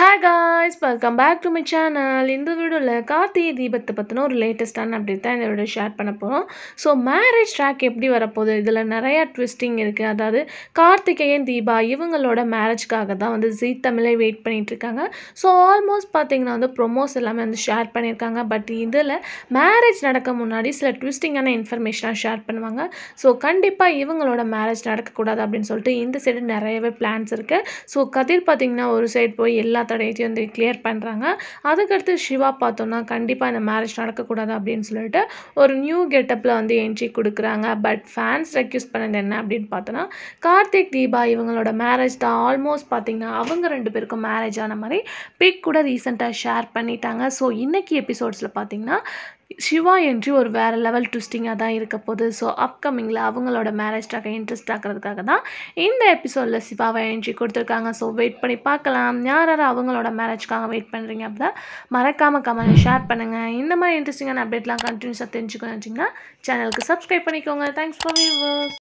hi guys welcome back to my channel இந்த வீடியோவில் கார்த்திகை தீபத்தை பற்றின ஒரு லேட்டஸ்டான அப்டேட் தான் இந்த வீடியோ ஷேர் பண்ண போகிறோம் ஸோ மேரேஜ் ட்ராக் எப்படி வரப்போகுது இதில் நிறையா ட்விஸ்டிங் இருக்குது அதாவது கார்த்திகேயன் தீபா இவங்களோட மேரேஜ்க்காக தான் வந்து ஜீ தமிழை வெயிட் பண்ணிட்டு இருக்காங்க ஸோ ஆல்மோஸ்ட் பார்த்தீங்கன்னா வந்து ப்ரொமோஸ் எல்லாமே வந்து ஷேர் பண்ணியிருக்காங்க பட் இதில் மேரேஜ் நடக்க முன்னாடி சில ட்விஸ்டிங்கான இன்ஃபர்மேஷனாக ஷேர் பண்ணுவாங்க ஸோ கண்டிப்பாக இவங்களோட மேரேஜ் நடக்கக்கூடாது அப்படின்னு சொல்லிட்டு இந்த சைடு நிறையவே பிளான்ஸ் இருக்குது ஸோ கதிர் பார்த்தீங்கன்னா ஒரு சைடு போய் எல்லா தடையத்தையும் வந்து கிளியர் பண்ணுறாங்க அதுக்கடுத்து சிவா பார்த்தோன்னா கண்டிப்பாக இந்த மேரேஜ் நடக்கக்கூடாது அப்படின்னு சொல்லிட்டு ஒரு நியூ கெட்டப்பில் வந்து என்ட்ரி கொடுக்குறாங்க பட் ஃபேன்ஸ் ரெக்யூஸ் பண்ணது என்ன அப்படின்னு பார்த்தோன்னா கார்த்திக் தீபா இவங்களோட மேரேஜ் தான் ஆல்மோஸ்ட் பார்த்தீங்கன்னா அவங்க ரெண்டு பேருக்கும் மேரேஜ் ஆன மாதிரி பிக் கூட ரீசெண்டாக ஷேர் பண்ணிட்டாங்க ஸோ இன்னைக்கு எபிசோட்ஸில் பார்த்தீங்கன்னா சிவா என்ட்ரி ஒரு வேறு லெவல் ட்விஸ்டிங்காக தான் இருக்க போகுது ஸோ அப்கமிங்கில் அவங்களோட மேரேஜ்டாக இன்ட்ரெஸ்ட் ஆகிறதுக்காக தான் இந்த எபிசோடில் சிவாவை என்ட்ரி கொடுத்துருக்காங்க ஸோ வெயிட் பண்ணி பார்க்கலாம் யார் யார் அவங்களோட மேரேஜ்க்காக வெயிட் பண்ணுறீங்க அப்படின்னா மறக்காமல் கமெண்ட் ஷேர் பண்ணுங்கள் இந்த மாதிரி இன்ட்ரெஸ்டிங்கான அப்டேட்லாம் கண்டினியூஸாக தெரிஞ்சுக்கணும் வச்சிங்கன்னா சேனலுக்கு சப்ஸ்கிரைப் பண்ணிக்கோங்க தேங்க்ஸ் ஃபார் வியூவர்ஸ்